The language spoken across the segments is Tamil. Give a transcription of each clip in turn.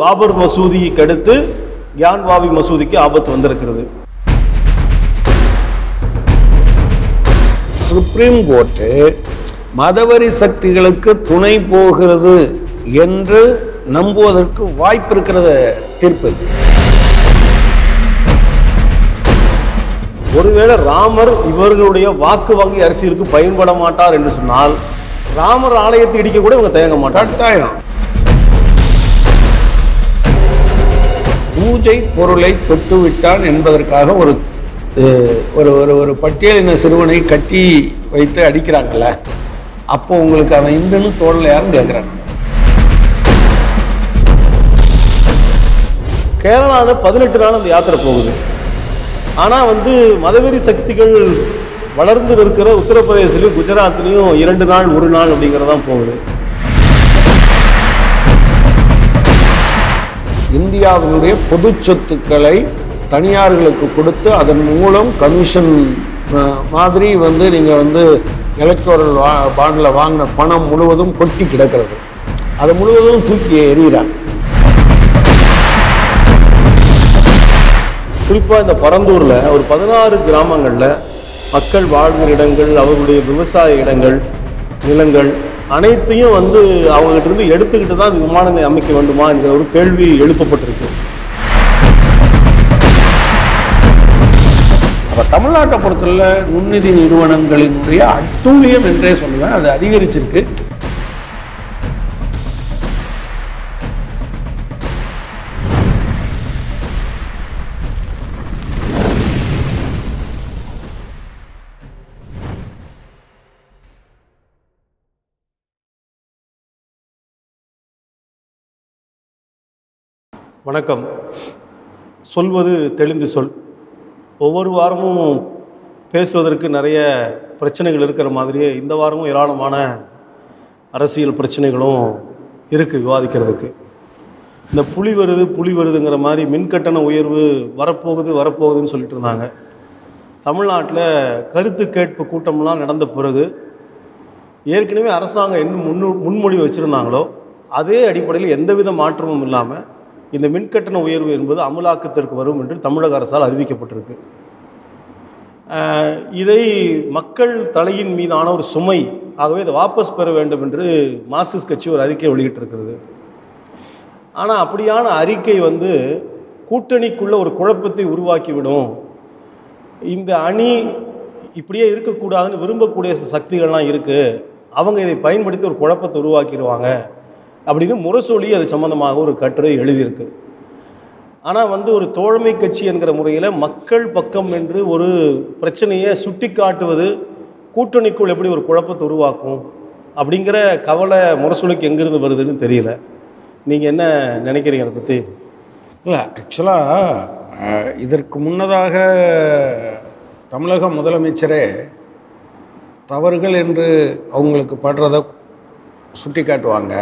பாபர் மசூதிக்கு அடுத்து கியான்வாபி மசூதிக்கு ஆபத்து வந்திருக்கிறது சுப்ரீம் கோர்ட்டு மதவரி சக்திகளுக்கு துணை போகிறது என்று நம்புவதற்கு வாய்ப்பு இருக்கிற தீர்ப்பு இது. ஒருவேளை ராமர் இவர்களுடைய வாக்கு வங்கி அரசியலுக்கு பயன்பட மாட்டார் என்று சொன்னால் ராமர் ஆலயத்தை இடிக்க கூட இவங்க தயங்க மாட்டார் கட்டாயம் பூஜை பொருளை தொட்டுவிட்டான் என்பதற்காக ஒரு அஹ், ஒரு ஒரு ஒரு பட்டியலின சிறுவனை கட்டி வைத்து அடிக்கிறாங்கல்ல அப்போ உங்களுக்கு அவன் இந்துன்னு தோழல யாரும் கேட்குறாங்க கேரளாவில் பதினெட்டு நாள் அந்த யாத்திரை போகுது ஆனால் வந்து மதவெறி சக்திகள் வளர்ந்து இருக்கிற உத்தரப்பிரதேசிலையும் குஜராத்லேயும் இரண்டு நாள் ஒரு நாள் அப்படிங்கிறதான் போகுது இந்தியாவினுடைய பொது சொத்துக்களை தனியார்களுக்கு கொடுத்து அதன் மூலம் கமிஷன் அஹ், மாதிரி வந்து நீங்கள் வந்து எலக்டோரல் வா பாண்டில் வாங்கின பணம் முழுவதும் கொட்டி கிடக்கிறது அதை முழுவதும் தூக்கி எறிகிறாங்க குறிப்பாக இந்த பரந்தூரில் ஒரு பதினாறு கிராமங்களில் மக்கள் வாழ்கிற இடங்கள் அவர்களுடைய விவசாய இடங்கள் நிலங்கள் அனைத்தையும் வந்து அவங்ககிட்ட இருந்து எடுத்துக்கிட்டு தான் இந்த விமான நிலையம் அமைக்க வேண்டுமா என்கிற ஒரு கேள்வி எழுப்பப்பட்டிருக்கு அப்போ தமிழ்நாட்டை பொறுத்தவரை நுண்ணிதி நிறுவனங்களினுடைய அட்டூழியம் என்றே சொல்லுவேன் அது அதிகரிச்சிருக்கு வணக்கம் சொல்வது தெளிந்து சொல் ஒவ்வொரு வாரமும் பேசுவதற்கு நிறைய பிரச்சனைகள் இருக்கிற மாதிரியே இந்த வாரமும் ஏராளமான அரசியல் பிரச்சனைகளும் இருக்குது விவாதிக்கிறதுக்கு இந்த புலி வருது புலி வருதுங்கிற மாதிரி மின்கட்டண உயர்வு வரப்போகுது வரப்போகுதுன்னு சொல்லிட்டு இருந்தாங்க தமிழ்நாட்டில் கருத்து கேட்பு கூட்டம்லாம் நடந்த பிறகு ஏற்கனவே அரசாங்கம் என்ன முன்னு முன்மொழிவு வச்சுருந்தாங்களோ அதே அடிப்படையில் எந்தவித மாற்றமும் இல்லாமல் இந்த மின்கட்டண உயர்வு என்பது அமலாக்கத்திற்கு வரும் என்று தமிழக அரசால் அறிவிக்கப்பட்டிருக்கு ஆஹ் இதை மக்கள் தலையின் மீதான ஒரு சுமை ஆகவே இதை வாபஸ் பெற வேண்டும் என்று மார்க்சிஸ்ட் கட்சி ஒரு அறிக்கை வெளியிட்டிருக்கிறது ஆனால் அப்படியான அறிக்கை வந்து கூட்டணிக்குள்ள ஒரு குழப்பத்தை உருவாக்கிவிடும் இந்த அணி இப்படியே இருக்கக்கூடாதுன்னு விரும்பக்கூடிய சக்திகள்லாம் இருக்குது அவங்க இதை பயன்படுத்தி ஒரு குழப்பத்தை உருவாக்கிடுவாங்க அப்படின்னு முரசொலி அது சம்பந்தமாக ஒரு கட்டுரை எழுதியிருக்கு ஆனால் வந்து ஒரு தோழமை கட்சி என்கிற முறையில் மக்கள் பக்கம் என்று ஒரு பிரச்சனையை சுட்டி காட்டுவது கூட்டணிக்குள் எப்படி ஒரு குழப்பத்தை உருவாக்கும் அப்படிங்கிற கவலை முரசொலிக்கு எங்கேருந்து வருதுன்னு தெரியல நீங்கள் என்ன நினைக்கிறீங்க அதை பற்றி இல்லை ஆக்சுவலாக இதற்கு முன்னதாக தமிழக முதலமைச்சரே தவறுகள் என்று அவங்களுக்கு படுறத சுட்டி காட்டுவாங்க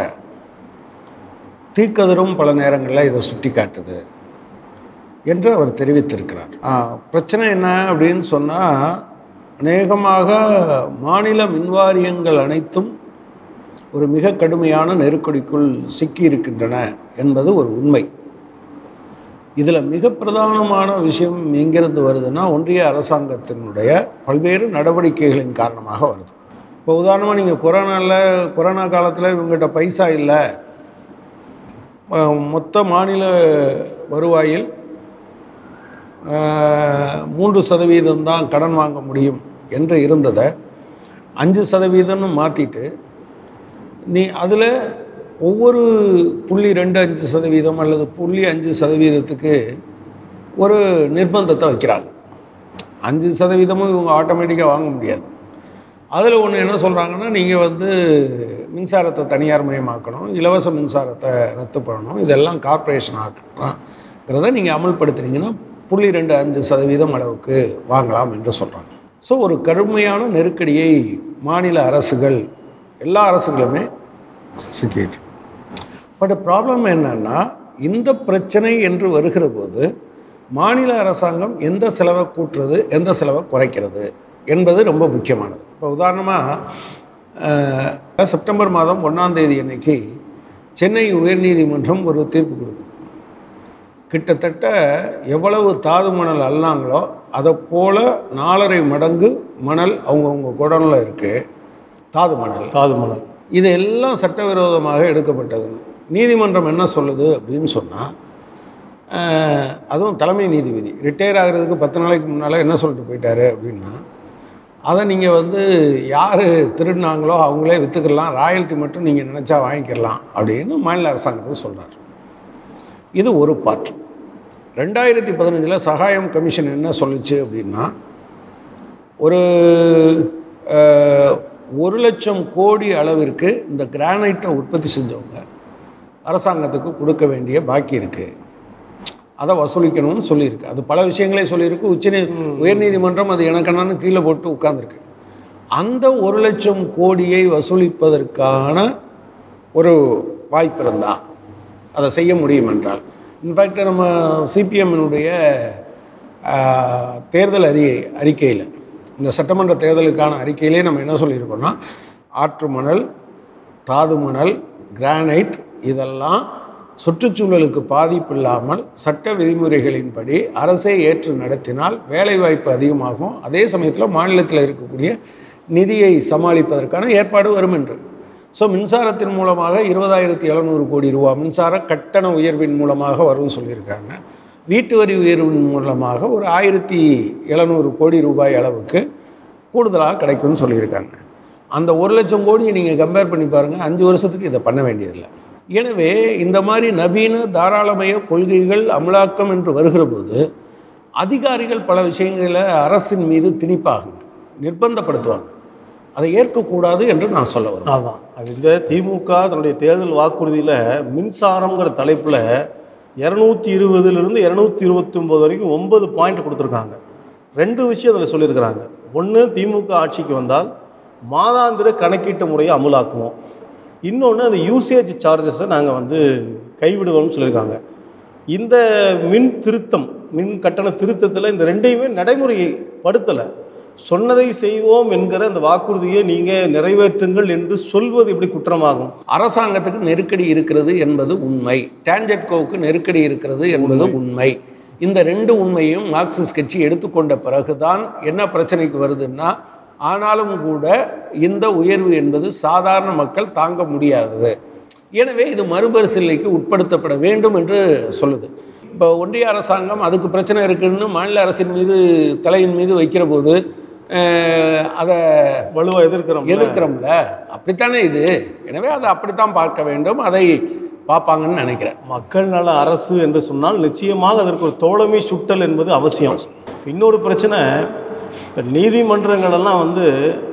தீக்கதிரும் பல நேரங்களில் இதை சுட்டி காட்டுது என்று அவர் தெரிவித்திருக்கிறார் ஆ, பிரச்சனை என்ன அப்படின்னு சொன்னால் அநேகமாக மாநில மின்வாரியங்கள் அனைத்தும் ஒரு மிக கடுமையான நெருக்கடிக்குள் சிக்கி இருக்கின்றன என்பது ஒரு உண்மை இதில் மிக பிரதானமான விஷயம் எங்கிருந்து வருதுன்னா ஒன்றிய அரசாங்கத்தினுடைய பல்வேறு நடவடிக்கைகளின் காரணமாக வருது இப்போ உதாரணமாக நீங்கள் கொரோனாவில் கொரோனா காலத்தில் இவங்ககிட்ட பைசா இல்லை அஹ், மொத்த மாநில வருவாயில் அஹ், மூன்று சதவீதம் தான் கடன் வாங்க முடியும் என்று இருந்ததை அஞ்சு சதவீதம்னு மாற்றிட்டு நீ அதில் ஒவ்வொரு புள்ளி ரெண்டு அஞ்சு சதவீதம் அல்லது புள்ளி அஞ்சு சதவீதத்துக்கு ஒரு நிர்பந்தத்தை வைக்கிறாங்க அஞ்சு சதவீதமும் இவங்க ஆட்டோமேட்டிக்காக வாங்க முடியாது அதில் ஒன்று என்ன சொல்கிறாங்கன்னா நீங்கள் வந்து மின்சாரத்தை தனியார் மயமாக்கணும் இலவச மின்சாரத்தை ரத்து பண்ணணும் இதெல்லாம் கார்ப்பரேஷன் ஆக்கணுங்கிறத நீங்கள் அமல்படுத்துனீங்கன்னா புள்ளி ரெண்டு அஞ்சு சதவீதம் அளவுக்கு வாங்கலாம் என்று சொல்கிறாங்க ஸோ ஒரு கடுமையான நெருக்கடியை மாநில அரசுகள் எல்லா அரசுகளுமே சிக்கிட்டு பட் ப்ராப்ளம் என்னன்னா இந்த பிரச்சனை என்று வருகிற போது மாநில அரசாங்கம் எந்த செலவை கூட்டுறது எந்த செலவை குறைக்கிறது என்பது ரொம்ப முக்கியமானது இப்போ உதாரணமாக செப்டம்பர் மாதம் ஒன்றாம் தேதி அன்னைக்கு சென்னை உயர்நீதிமன்றம் ஒரு தீர்ப்பு கொடுக்கும் கிட்டத்தட்ட எவ்வளவு தாது மணல் அள்ளாங்களோ அதை போல நாலரை மடங்கு மணல் அவங்கவுங்க குடனில் இருக்குது தாது மணல் தாது மணல் இது எல்லாம் சட்டவிரோதமாக எடுக்கப்பட்டது நீதிமன்றம் என்ன சொல்லுது அப்படின்னு சொன்னால் அதுவும் தலைமை நீதிபதி ரிட்டையர் ஆகிறதுக்கு பத்து நாளைக்கு முன்னால் என்ன சொல்லிட்டு போயிட்டாரு அப்படின்னா அதை நீங்கள் வந்து யார் திருடினாங்களோ அவங்களே விற்றுக்கலாம் ராயல்ட்டி மட்டும் நீங்கள் நினச்சா வாங்கிக்கலாம் அப்படின்னு மாநில அரசாங்கத்துக்கு சொல்கிறார் இது ஒரு பார்ட் ரெண்டாயிரத்தி பதினஞ்சில் சகாயம் கமிஷன் என்ன சொல்லுச்சு அப்படின்னா ஒரு அஹ், ஒரு லட்சம் கோடி அளவிற்கு இந்த கிரானைட்டை உற்பத்தி செஞ்சவங்க அரசாங்கத்துக்கு கொடுக்க வேண்டிய பாக்கி இருக்குது அதை வசூலிக்கணும்னு சொல்லியிருக்கு அது பல விஷயங்களே சொல்லியிருக்கு உச்ச உயர்நீதிமன்றம் அது எனக்கென்னு கீழே போட்டு உட்கார்ந்திருக்கு அந்த ஒரு லட்சம் கோடியை வசூலிப்பதற்கான ஒரு வாய்ப்பு இருந்தா அதை செய்ய முடியும் என்றால் இன்ஃபேக்ட் நம்ம சிபிஎம்னுடைய தேர்தல் அறி அறிக்கையில் இந்த சட்டமன்ற தேர்தலுக்கான அறிக்கையிலே நம்ம என்ன சொல்லியிருக்கோம்னா ஆற்று மணல் தாது மணல் கிரானைட் இதெல்லாம் சுற்றுச்சூழலுக்கு பாதிப்பு இல்லாமல் சட்ட விதிமுறைகளின்படி அரசே ஏற்று நடத்தினால் வேலைவாய்ப்பு அதிகமாகும் அதே சமயத்தில் மாநிலத்தில் இருக்கக்கூடிய நிதியை சமாளிப்பதற்கான ஏற்பாடு வரும் என்று ஸோ மின்சாரத்தின் மூலமாக இருபதாயிரத்தி எழுநூறு கோடி ரூபா மின்சார கட்டண உயர்வின் மூலமாக வரும்னு சொல்லியிருக்காங்க வீட்டு வரி உயர்வின் மூலமாக ஒரு ஆயிரத்தி எழுநூறு கோடி ரூபாய் அளவுக்கு கூடுதலாக கிடைக்கும்னு சொல்லியிருக்காங்க அந்த ஒரு லட்சம் கோடியை நீங்கள் கம்பேர் பண்ணி பாருங்கள் அஞ்சு வருஷத்துக்கு இதை பண்ண வேண்டியதில்லை எனவே இந்த மாதிரி நவீன தாராளமய கொள்கைகள் அமலாக்கம் என்று வருகிற போது அதிகாரிகள் பல விஷயங்களை அரசின் மீது திணிப்பாங்க நிர்பந்தப்படுத்துவாங்க அதை ஏற்கக்கூடாது என்று நான் சொல்ல வரேன் ஆமாம் அது இந்த திமுக தன்னுடைய தேர்தல் வாக்குறுதியில் மின்சாரம்ங்கிற தலைப்பில் இரநூத்தி இருபதுலேருந்து இரநூத்தி இருபத்தொம்போது வரைக்கும் ஒன்பது பாயிண்ட் கொடுத்துருக்காங்க ரெண்டு விஷயம் அதில் சொல்லியிருக்கிறாங்க ஒன்று திமுக ஆட்சிக்கு வந்தால் மாதாந்திர கணக்கீட்டு முறையை அமுலாக்குவோம் இன்னொன்று அந்த யூசேஜ் சார்ஜஸை நாங்கள் வந்து கைவிடுவோம்னு சொல்லியிருக்காங்க இந்த மின் திருத்தம் மின் கட்டண திருத்தத்தில் இந்த ரெண்டையுமே நடைமுறைப்படுத்தலை சொன்னதை செய்வோம் என்கிற அந்த வாக்குறுதியை நீங்கள் நிறைவேற்றுங்கள் என்று சொல்வது எப்படி குற்றமாகும் அரசாங்கத்துக்கு நெருக்கடி இருக்கிறது என்பது உண்மை டான்ஜெட்கோவுக்கு நெருக்கடி இருக்கிறது என்பது உண்மை இந்த ரெண்டு உண்மையும் மார்க்சிஸ்ட் கட்சி எடுத்துக்கொண்ட பிறகுதான் என்ன பிரச்சனைக்கு வருதுன்னா ஆனாலும் கூட இந்த உயர்வு என்பது சாதாரண மக்கள் தாங்க முடியாதது எனவே இது மறுபரிசீலனைக்கு உட்படுத்தப்பட வேண்டும் என்று சொல்லுது இப்போ ஒன்றிய அரசாங்கம் அதுக்கு பிரச்சனை இருக்குன்னு மாநில அரசின் மீது தலையின் மீது வைக்கிற போது அஹ், அதை வலுவாக எதிர்க்கிறோம் எதிர்க்கிறோம்ல அப்படித்தானே இது எனவே அதை அப்படித்தான் பார்க்க வேண்டும் அதை பார்ப்பாங்கன்னு நினைக்கிறேன் மக்கள் நல அரசு என்று சொன்னால் நிச்சயமாக அதற்கு ஒரு தோழமை சுட்டல் என்பது அவசியம் இன்னொரு பிரச்சனை இப்போ நீதிமன்றங்களெல்லாம் வந்து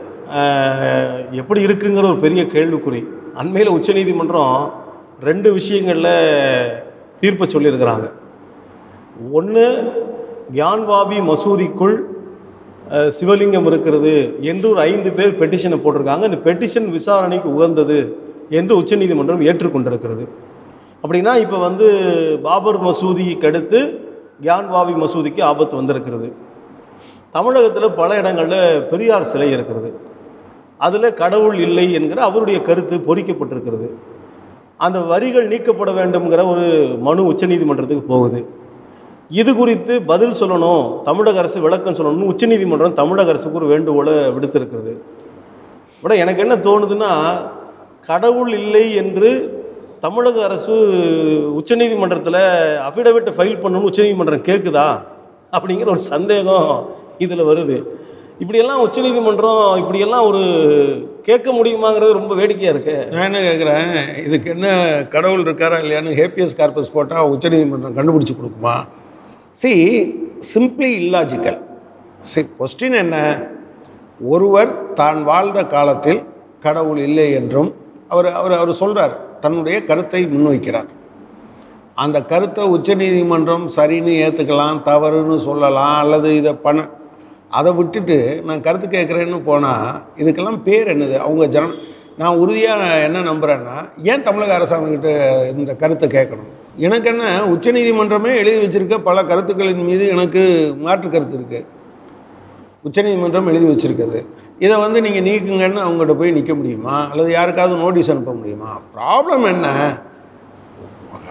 ஆஹ், எப்படி இருக்குங்கிற ஒரு பெரிய கேள்விக்குறி அண்மையில் உச்சநீதிமன்றம் ரெண்டு விஷயங்களில் தீர்ப்பை சொல்லியிருக்கிறாங்க ஒன்று கியான்வாபி மசூதிக்குள் அஹ், சிவலிங்கம் இருக்கிறது என்று ஒரு ஐந்து பேர் பெட்டிஷனை போட்டிருக்காங்க இந்த பெட்டிஷன் விசாரணைக்கு உகந்தது என்று உச்சநீதிமன்றம் ஏற்றுக்கொண்டிருக்கிறது அப்படின்னா இப்போ வந்து பாபர் மசூதிக்கு அடுத்து கியான்வாபி மசூதிக்கு ஆபத்து வந்திருக்கிறது தமிழகத்தில் பல இடங்களில் பெரியார் சிலை இருக்கிறது அதில் கடவுள் இல்லை என்கிற அவருடைய கருத்து பொறிக்கப்பட்டிருக்கிறது அந்த வரிகள் நீக்கப்பட வேண்டும்ங்கிற ஒரு மனு உச்சநீதிமன்றத்துக்கு போகுது இது குறித்து பதில் சொல்லணும் தமிழக அரசு விளக்கம் சொல்லணும்னு உச்சநீதிமன்றம் தமிழக அரசுக்கு ஒரு வேண்டுகோளை விடுத்திருக்கிறது விட எனக்கு என்ன தோணுதுன்னா கடவுள் இல்லை என்று தமிழக அரசு உச்சநீதிமன்றத்தில் அஃபிடவிட்டை ஃபைல் பண்ணணும்னு உச்சநீதிமன்றம் கேட்குதா அப்படிங்கிற ஒரு சந்தேகம் இதில் வருது இப்படியெல்லாம் உச்சநீதிமன்றம் இப்படியெல்லாம் ஒரு கேட்க முடியுமாங்கிறது ரொம்ப வேடிக்கையாக இருக்கு நான் என்ன கேட்குறேன் இதுக்கு என்ன கடவுள் இருக்காரா இல்லையான்னு ஹேப்பியஸ் கார்பஸ் போட்டால் உச்சநீதிமன்றம் கண்டுபிடிச்சி கொடுக்குமா see simply illogical see question என்ன ஒருவர் தான் வாழ்ந்த காலத்தில் கடவுள் இல்லை என்றும் அவர் அவர் அவர் சொல்கிறார் தன்னுடைய கருத்தை முன்வைக்கிறார் அந்த கருத்தை உச்சநீதிமன்றம் சரின்னு ஏற்றுக்கலாம் தவறுன்னு சொல்லலாம் அல்லது இதை பண்ண அதை விட்டுட்டு நான் கருத்து கேட்குறேன்னு போனால் இதுக்கெல்லாம் பேர் என்னது அவங்க ஜன நான் உறுதியாக என்ன நம்புகிறேன்னா ஏன் தமிழக அரசாங்கக்கிட்ட இந்த கருத்தை கேட்கணும் எனக்கு என்ன உச்சநீதிமன்றமே எழுதி வச்சிருக்க பல கருத்துக்களின் மீது எனக்கு மாற்று கருத்து இருக்குது உச்சநீதிமன்றம் எழுதி வச்சிருக்குது இதை வந்து நீங்கள் நீக்குங்கன்னு அவங்ககிட்ட போய் நிற்க முடியுமா அல்லது யாருக்காவது நோட்டீஸ் அனுப்ப முடியுமா ப்ராப்ளம் என்ன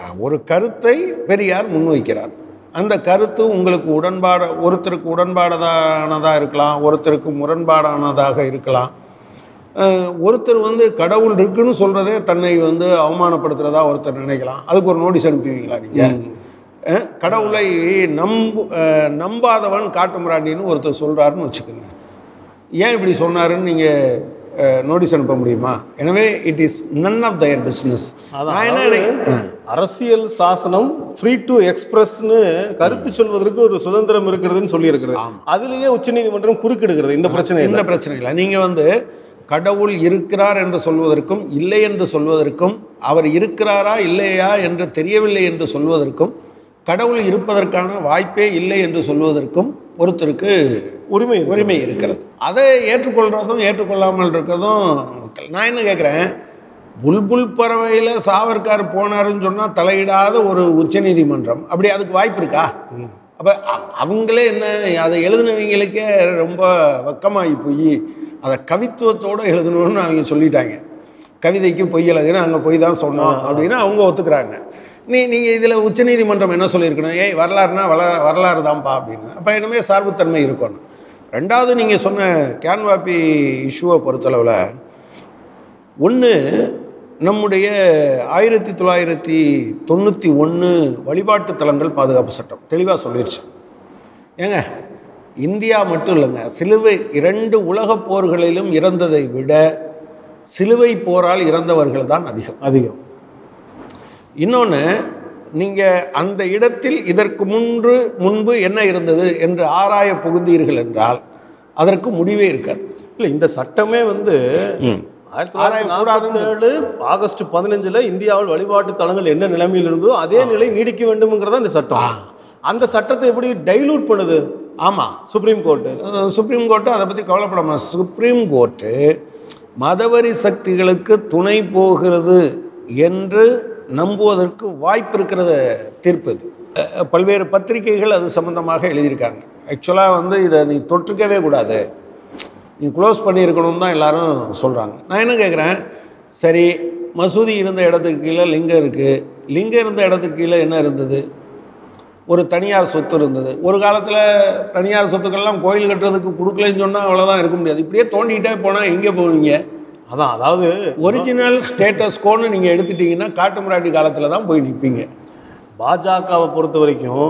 ஒரு கருத்தை பெரியார் முன்வைக்கிறார் அந்த கருத்து உங்களுக்கு உடன்பாட ஒருத்தருக்கு உடன்பாடானதாக இருக்கலாம் ஒருத்தருக்கு முரண்பாடானதாக இருக்கலாம் அஹ் ஒருத்தர் வந்து கடவுள் இருக்குன்னு சொல்றதே தன்னை வந்து அவமானப்படுத்துறதா ஒருத்தர் நினைக்கலாம் அதுக்கு ஒரு நோட்டீஸ் அனுப்புவீங்களா நீங்க அஹ் கடவுளை நம்பு அஹ் நம்பாதவன் காட்டு மிராண்டின்னு ஒருத்தர் சொல்றாருன்னு வச்சுக்கோங்க ஏன் இப்படி சொன்னாருன்னு நீங்க நோட்டீஸ் அனுப்ப முடியுமா எனவே it is none of their business அதான் நான் என்ன அதாவது நினை- அரசியல் சாசனம் ஃப்ரீ டு எக்ஸ்பிரஸ்னு கருத்து சொல்வதற்கு ஒரு சுதந்திரம் இருக்கிறதுன்னு சொல்லி இருக்கிறது அதுலயே உச்சநீதிமன்றம் குறுக்கிடுகிறது இந்த பிரச்சனை இந்த இல்லை பிரச்சனை இல்லை நீங்கள் வந்து கடவுள் இருக்கிறார் என்று சொல்வதற்கும் இல்லை என்று சொல்வதற்கும் அவர் இருக்கிறாரா இல்லையா என்று தெரியவில்லை என்று சொல்வதற்கும் கடவுள் இருப்பதற்கான வாய்ப்பே இல்லை என்று சொல்வதற்கும் ஒருத்தருக்கு உரிமை இருக்கு. உரிமை இருக்கிறது அதை ஏற்றுக்கொள்றதும் ஏற்றுக்கொள்ளாமல் இருக்கிறதும் நான் என்ன கேட்குறேன் புல்புல் பறவையில் சாவர்கார் போனாருன்னு சொன்னால் தலையிடாத ஒரு உச்சநீதிமன்றம் அப்படி அதுக்கு வாய்ப்பு இருக்கா ம். அப்போ அவங்களே என்ன அதை எழுதினவங்களுக்கே ரொம்ப வெக்கமாகி போய் அதை கவித்துவத்தோடு எழுதணும்னு அவங்க சொல்லிட்டாங்க கவிதைக்கு பொய் எழுதுன்னு அங்கே போய் தான் சொன்னோம் அப்படின்னு அவங்க ஒத்துக்கிறாங்க நீ நீங்கள் இதில் உச்சநீதிமன்றம் என்ன சொல்லியிருக்கணும் ஏய் வரலாறுனா வள வரலாறு தான்ப்பா அப்படின்னு அப்போ இனிமே சார்புத்தன்மை இருக்கணும் ரெண்டாவது நீங்கள் சொன்ன கேன்வாபி இஷ்யூவை பொறுத்தளவில் ஒன்று நம்முடைய ஆயிரத்தி தொள்ளாயிரத்தி தொண்ணூற்றி ஒன்று வழிபாட்டு தலங்கள் பாதுகாப்பு சட்டம் தெளிவாக சொல்லிடுச்சு ஏங்க இந்தியா மட்டும் இல்லைங்க சிலுவை இரண்டு உலகப் போர்களிலும் இறந்ததை விட சிலுவை போரால் இறந்தவர்கள் தான் அதிகம் அதிகம் இன்னொன்று நீங்கள் அந்த இடத்தில் இதற்கு முன்பு முன்பு என்ன இருந்தது என்று ஆராய புகுந்தீர்கள் என்றால் அதற்கு முடிவே இருக்காது இல்லை இந்த சட்டமே வந்து ஆயிரத்தி தொள்ளாயிரத்தி நாற்பத்தி ஏழு ஆகஸ்ட் பதினஞ்சுல இந்தியாவில் வழிபாட்டு தலங்கள் என்ன நிலைமையில் இருந்ததோ அதே நிலை நீடிக்க வேண்டும்ங்கிறதா இந்த சட்டம் அந்த சட்டத்தை எப்படி டைலூட் பண்ணுது ஆமாம் சுப்ரீம் கோர்ட்டு சுப்ரீம் கோர்ட்டு அதை பற்றி கவலைப்படாம சுப்ரீம் கோர்ட்டு மதவரி சக்திகளுக்கு துணை போகிறது என்று நம்புவதற்கு வாய்ப்பு இருக்கிறத தீர்ப்பு இது அஹ் பல்வேறு பத்திரிகைகள் அது சம்பந்தமாக எழுதியிருக்காங்க ஆக்சுவலாக வந்து இதை நீ தொற்றுக்கவே கூடாது நீ க்ளோஸ் பண்ணியிருக்கணும்னு தான் எல்லாரும் சொல்கிறாங்க நான் என்ன கேட்குறேன் சரி மசூதி இருந்த இடத்துக்கு கீழே லிங்கம் இருக்குது லிங்கம் இருந்த இடத்துக்கு கீழே என்ன இருந்தது ஒரு தனியார் சொத்து இருந்தது ஒரு காலத்தில் தனியார் சொத்துக்கள்லாம் கோயில் கட்டுறதுக்கு கொடுக்கலன்னு சொன்னால் அவ்வளோதான் இருக்க முடியாது இப்படியே தோண்டிக்கிட்டே போனால் எங்கே போவீங்க அதான் அதாவது ஒரிஜினல் ஸ்டேட்டஸ் கோன்னு நீங்கள் எடுத்துட்டீங்கன்னா காட்டு மிராண்டி காலத்தில் தான் போய் நிற்பீங்க பாஜகவை பொறுத்த வரைக்கும்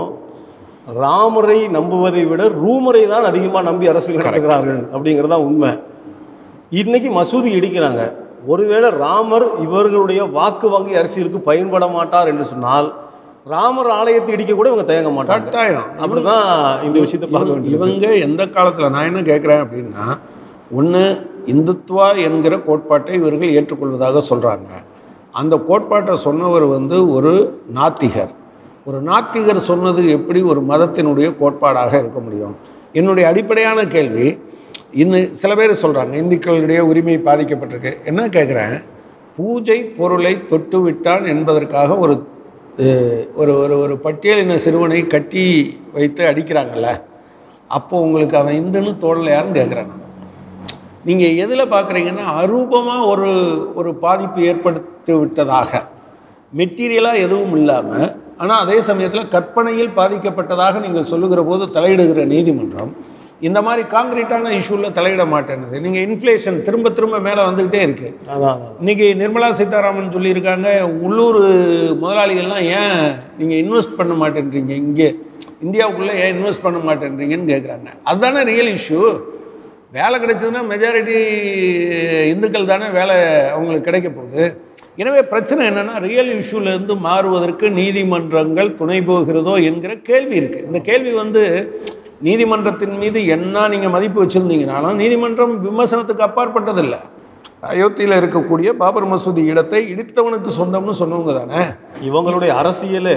ராமரை நம்புவதை விட ரூமரை தான் அதிகமாக நம்பி அரசியல் நடத்துகிறார்கள் அப்படிங்கிறது தான் உண்மை இன்னைக்கு மசூதி இடிக்கிறாங்க ஒருவேளை ராமர் இவர்களுடைய வாக்கு வங்கி அரசியலுக்கு பயன்பட மாட்டார் என்று சொன்னால் ராமர் ஆலயத்தை இடிக்க கூட இவங்க தயங்க மாட்டாங்க கட்டாயம் அப்படிதான் இந்த விஷயத்தை பார்க்க வேண்டியது இவங்க எந்த காலத்தில் நான் என்ன கேட்குறேன் அப்படின்னா ஒன்று இந்துத்துவா என்கிற கோட்பாட்டை இவர்கள் ஏற்றுக்கொள்வதாக சொல்கிறாங்க அந்த கோட்பாட்டை சொன்னவர் வந்து ஒரு நாத்திகர் ஒரு நாத்திகர் சொன்னது எப்படி ஒரு மதத்தினுடைய கோட்பாடாக இருக்க முடியும் என்னுடைய அடிப்படையான கேள்வி இன்னும் சில பேர் சொல்கிறாங்க இந்துக்களுடைய உரிமை பாதிக்கப்பட்டிருக்கு என்ன கேட்குறேன் பூஜை பொருளை தொட்டு விட்டான் என்பதற்காக ஒரு அஹ், ஒரு ஒரு ஒரு பட்டியலின சிறுவனை கட்டி வைத்து அடிக்கிறாங்கல்ல அப்போ உங்களுக்கு அவன் இந்துன்னு தோடலையான்னு கேட்குறேன் நான் நீங்கள் எதில் பார்க்குறீங்கன்னா அரூபமாக ஒரு ஒரு பாதிப்பு ஏற்படுத்தி விட்டதாக மெட்டீரியலாக எதுவும் இல்லாமல் ஆனால் அதே சமயத்தில் கற்பனையில் பாதிக்கப்பட்டதாக நீங்கள் சொல்லுகிற போது தலையிடுகிற நீதிமன்றம் இந்த மாதிரி காங்கிரீட்டான இஷ்யூவில் தலையிட மாட்டேன்னுது நீங்கள் இன்ஃப்ளேஷன் திரும்ப திரும்ப மேலே வந்துக்கிட்டே இருக்குது அதான் அதான் இன்னைக்கு நிர்மலா சீதாராமன் சொல்லியிருக்காங்க உள்ளூர் முதலாளிகள்லாம் ஏன் நீங்கள் இன்வெஸ்ட் பண்ண மாட்டேன்றீங்க இங்கே இந்தியாவுக்குள்ளே ஏன் இன்வெஸ்ட் பண்ண மாட்டேன்றீங்கன்னு கேட்குறாங்க அதுதானே ரியல் இஷ்யூ வேலை கிடைச்சதுன்னா மெஜாரிட்டி இந்துக்கள் தானே வேலை அவங்களுக்கு கிடைக்க போகுது எனவே பிரச்சனை என்னென்னா ரியல் இஷ்யூலேருந்து மாறுவதற்கு நீதிமன்றங்கள் துணை போகிறதோ என்கிற கேள்வி இருக்குது இந்த கேள்வி வந்து நீதிமன்றத்தின் மீது என்ன நீங்கள் மதிப்பு வச்சுருந்தீங்கனாலும் நீதிமன்றம் விமர்சனத்துக்கு அப்பாற்பட்டதில்லை அயோத்தியில் இருக்கக்கூடிய பாபர் மசூதி இடத்தை இடித்தவனுக்கு சொந்தம்னு சொன்னவங்க தானே இவங்களுடைய அரசியலே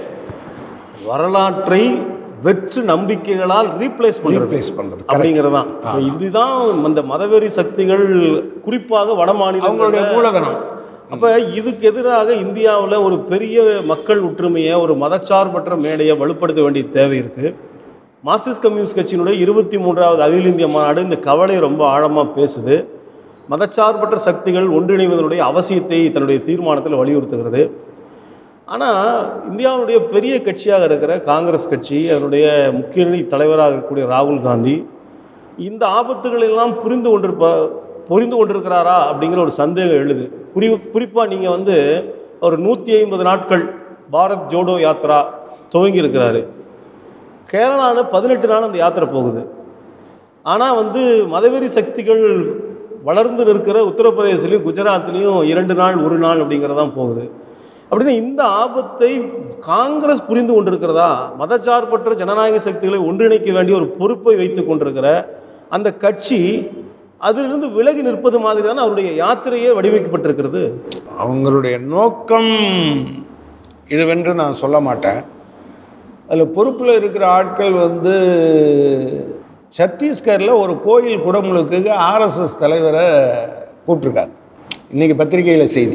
வரலாற்றை வெற்று நம்பிக்கைகளால் ரீப்ளேஸ் பண்றது ரீப்ளேஸ் பண்ணுறது அப்படிங்கிறது தான் இதுதான் இந்த மதவெறி சக்திகள் குறிப்பாக வட அவங்களுடைய மாநிலங்களுடைய மூலதனம் அப்ப இதுக்கு எதிராக இந்தியாவுல ஒரு பெரிய மக்கள் ஒற்றுமையை ஒரு மதச்சார்பற்ற மேடையை வலுப்படுத்த வேண்டிய தேவை இருக்கு மார்க்சிஸ்ட் கம்யூனிஸ்ட் கட்சியினுடைய இருபத்தி மூன்றாவது அகில இந்திய மாநாடு இந்த கவலையை ரொம்ப ஆழமா பேசுது மதச்சார்பற்ற சக்திகள் ஒன்றிணைவதனுடைய அவசியத்தை தன்னுடைய தீர்மானத்தில் வலியுறுத்துகிறது ஆனால் இந்தியாவுடைய பெரிய கட்சியாக இருக்கிற காங்கிரஸ் கட்சி அதனுடைய முக்கிய தலைவராக இருக்கக்கூடிய ராகுல் காந்தி இந்த ஆபத்துகள் எல்லாம் புரிந்து கொண்டிருப்ப புரிந்து கொண்டிருக்கிறாரா அப்படிங்கிற ஒரு சந்தேகம் எழுது குறி குறிப்பாக நீங்கள் வந்து ஒரு நூற்றி ஐம்பது நாட்கள் பாரத் ஜோடோ யாத்ரா துவங்கி இருக்கிறாரு கேரளாவில் பதினெட்டு நாள் அந்த யாத்திரை போகுது ஆனால் வந்து மதவெறி சக்திகள் வளர்ந்து நிற்கிற உத்தரப்பிரதேசலையும் குஜராத்லேயும் இரண்டு நாள் ஒரு நாள் அப்படிங்கிறதான் போகுது அப்படின்னா இந்த ஆபத்தை காங்கிரஸ் புரிந்து கொண்டிருக்கிறதா மதச்சார்பற்ற ஜனநாயக சக்திகளை ஒன்றிணைக்க வேண்டிய ஒரு பொறுப்பை வைத்து கொண்டிருக்கிற அந்த கட்சி அதிலிருந்து விலகி நிற்பது மாதிரி தான் அவருடைய யாத்திரையே வடிவமைக்கப்பட்டிருக்கிறது அவங்களுடைய நோக்கம் இதுவென்று நான் சொல்ல மாட்டேன் அதில் பொறுப்பில் இருக்கிற ஆட்கள் வந்து சத்தீஸ்கரில் ஒரு கோயில் குடமுழுக்கு ஆர்எஸ்எஸ் தலைவரை கூப்பிட்ருக்காங்க இன்றைக்கி பத்திரிகையில் செய்தி